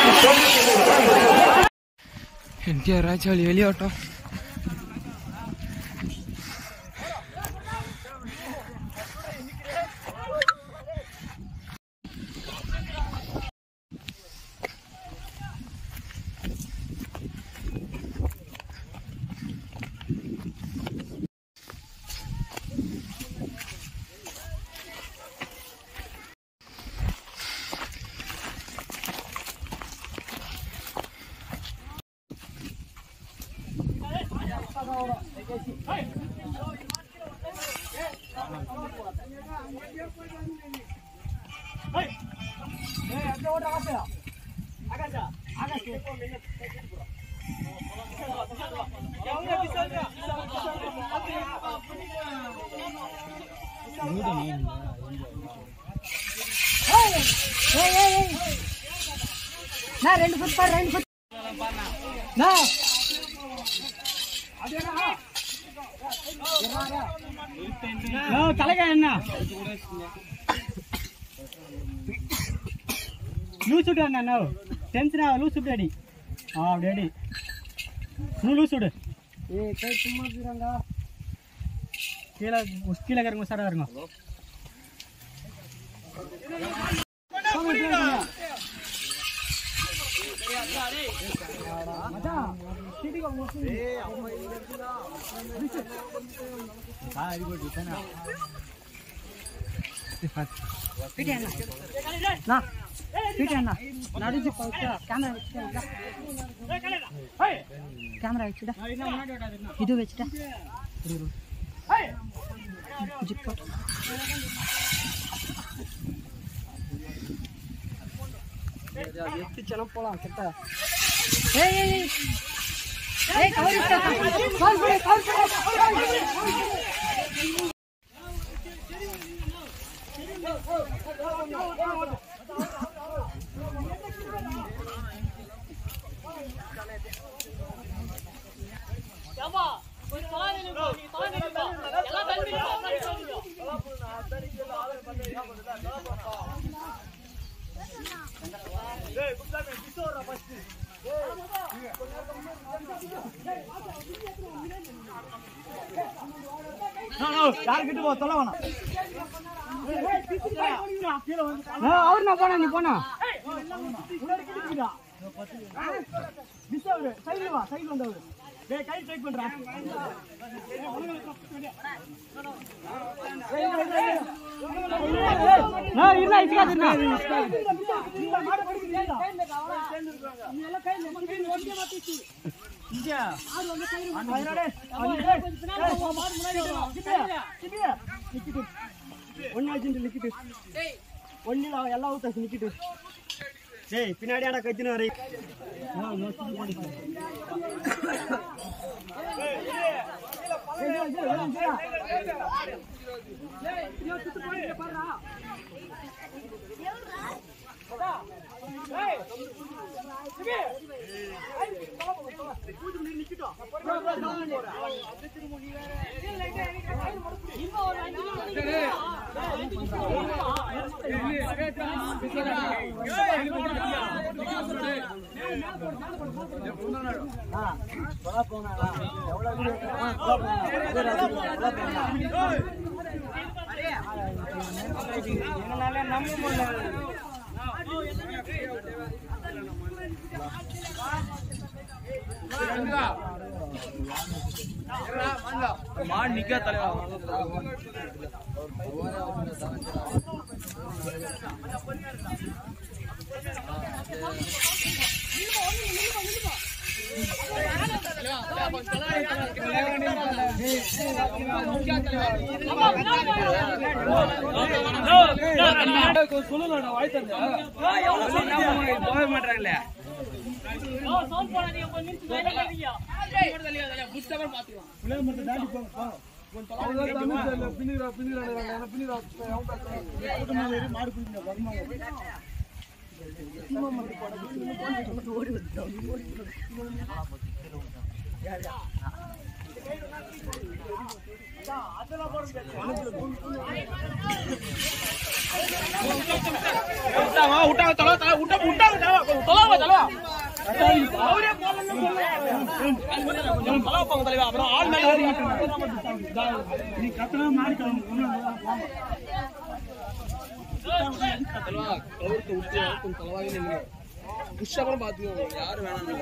என்டிஆர் ராஜாளி வெளியாட்டம் நான் ரெண்டு ஃபுட் பாரு ரெண்டு ஃபுட் தலைகா என்ன லூஸ் விடு அண்ணா நோ டென்ஷனா லூஸ் விடு அடி ஆ அப்படி அடி நீ லூஸ் விடு ஏய் கை சும்மா போறாங்க கீழே கீழே இருங்க சாரா இருங்க நான் வீட்டு அண்ணா நடிச்சு போச்சு கேமரா வச்சுட்டா கேமரா வச்சுடா இது வச்சுட்டா ஜிப் போட்டு போலாம் கிட்ட ஏய் ஏய் ஏய் ஏய் கவர் இட்டா கவர் போடு கவர் யாருக்கிட்ட போ சொல்ல வேணாம் அவரு நான் போனா நீ போனா சைடுல வா சைடுல வந்து அவரு டேய் கை ட்ரை பண்றா நான் இல்ல இஸ்காதுனா ஒன்னு எல்லாம் ஊத்தாச்சு நிக்கிட்டு டேய் பின்னாடி ஆடா கத்தின வரை உட்டா தலை தலை விட்டா விட்டா விட்டா தொலை தொலை நீ கத்தனா மாறிக்கலாம் புஷ்ஷப்பறம் பாத்துக்கோங்க யாரு வேணாம்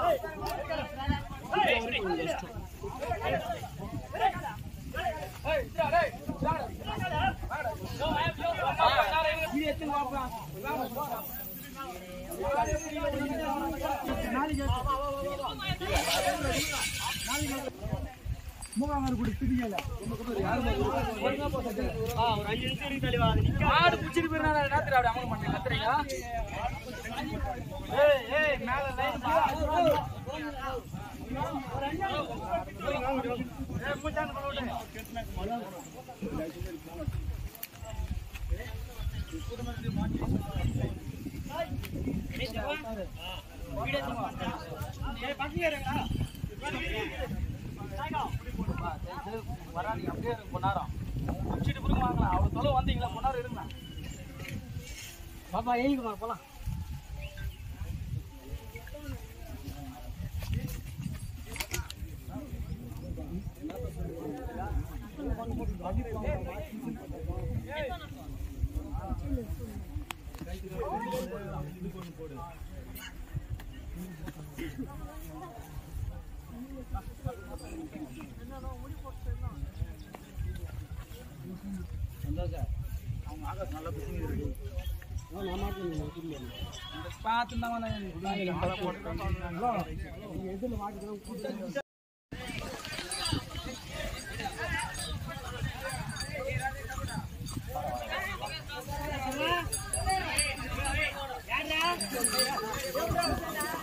மூகாமர் கூட பிடிக்கல ஒரு அஞ்சு நிமிஷம் இருக்கு தலைவா அது நிக்க ஆடு பிடிச்சிட்டு போயிருந்தா ராத்திரி அப்படி அமல மாட்டேன் கத்துறீங்க ஏய் ஏய் மேல லைன் ஏய் மூச்சான போடு ஏய் பக்கத்துல இருங்கடா வராதீங்க அப்படியே இருங்க கொஞ்ச நேரம் பிடிச்சிட்டு பிறகு வாங்கலாம் அவ்வளவு தொலை வந்தீங்களா கொஞ்ச நேரம் இருங்க பாப்பா ஏய்க்குமா போலாம் பார்த்து தான் யாரா